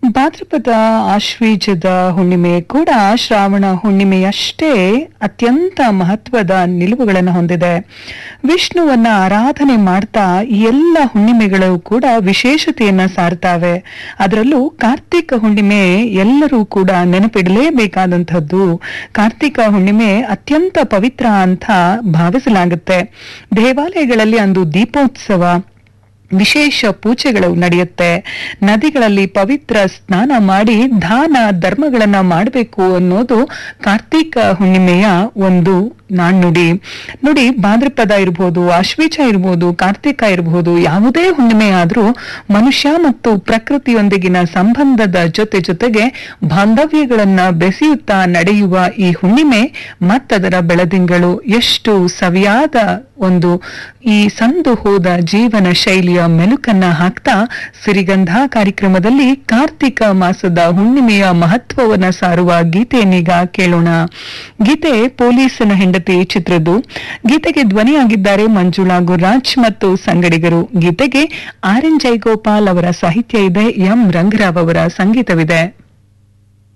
ಭಾದ್ರಪದ ಆಶ್ವೀಜದ ಹುಣ್ಣಿಮೆ ಕೂಡ ಶ್ರಾವಣ ಹುಣ್ಣಿಮೆಯಷ್ಟೇ ಅತ್ಯಂತ ಮಹತ್ವದ ನಿಲುವುಗಳನ್ನು ಹೊಂದಿದೆ ವಿಷ್ಣುವನ್ನ ಆರಾಧನೆ ಮಾಡ್ತಾ ಈ ಎಲ್ಲ ಹುಣ್ಣಿಮೆಗಳು ಕೂಡ ವಿಶೇಷತೆಯನ್ನ ಸಾರ್ತಾವೆ ಅದರಲ್ಲೂ ಕಾರ್ತಿಕ ಹುಣ್ಣಿಮೆ ಎಲ್ಲರೂ ಕೂಡ ನೆನಪಿಡಲೇಬೇಕಾದಂಥದ್ದು ಕಾರ್ತಿಕ ಹುಣ್ಣಿಮೆ ಅತ್ಯಂತ ಪವಿತ್ರ ಅಂತ ಭಾವಿಸಲಾಗುತ್ತೆ ದೇವಾಲಯಗಳಲ್ಲಿ ಅಂದು ದೀಪೋತ್ಸವ ವಿಶೇಷ ಪೂಜೆಗಳು ನಡೆಯುತ್ತೆ ನದಿಗಳಲ್ಲಿ ಪವಿತ್ರ ಸ್ನಾನ ಮಾಡಿ ದಾನ ಧರ್ಮಗಳನ್ನ ಮಾಡಬೇಕು ಅನ್ನೋದು ಕಾರ್ತಿಕ ಹುಣ್ಣಿಮೆಯ ಒಂದು ನಾಣ್ಣುಡಿ ನೋಡಿ ಭಾದ್ರಪದ ಇರ್ಬೋದು ಆಶ್ವೀಜ ಇರ್ಬೋದು ಕಾರ್ತಿಕ ಇರ್ಬೋದು ಯಾವುದೇ ಹುಣ್ಣಿಮೆ ಆದ್ರೂ ಮನುಷ್ಯ ಮತ್ತು ಪ್ರಕೃತಿಯೊಂದಿಗಿನ ಸಂಬಂಧದ ಜೊತೆ ಜೊತೆಗೆ ಬಾಂಧವ್ಯಗಳನ್ನ ಬೆಸೆಯುತ್ತಾ ನಡೆಯುವ ಈ ಹುಣ್ಣಿಮೆ ಮತ್ತದರ ಬೆಳದಿಂಗಳು ಎಷ್ಟು ಸವಿಯಾದ ಒಂದು ಈ ಸಂದು ಹೋದ ಜೀವನ ಶೈಲಿಯ ಮೆಲುಕನ್ನ ಹಾಕ್ತಾ ಸಿರಿಗಂಧ ಕಾರ್ಯಕ್ರಮದಲ್ಲಿ ಕಾರ್ತಿಕ ಮಾಸದ ಹುಣ್ಣಿಮೆಯ ಮಹತ್ವವನ್ನ ಸಾರುವ ಗೀತೆಯನ್ನೀಗ ಕೇಳೋಣ ಗೀತೆ ಪೊಲೀಸನ ಹೆಂಡತಿ ಚಿತ್ರದ್ದು ಗೀತೆಗೆ ಧ್ವನಿಯಾಗಿದ್ದಾರೆ ಮಂಜುಳಾ ಗುರ್ರಾಜ್ ಮತ್ತು ಸಂಗಡಿಗರು ಗೀತೆಗೆ ಆರ್ ಎನ್ ಜೈಗೋಪಾಲ್ ಅವರ ಸಾಹಿತ್ಯ ಇದೆ ಎಂ ರಂಗರಾವ್ ಅವರ ಸಂಗೀತವಿದೆ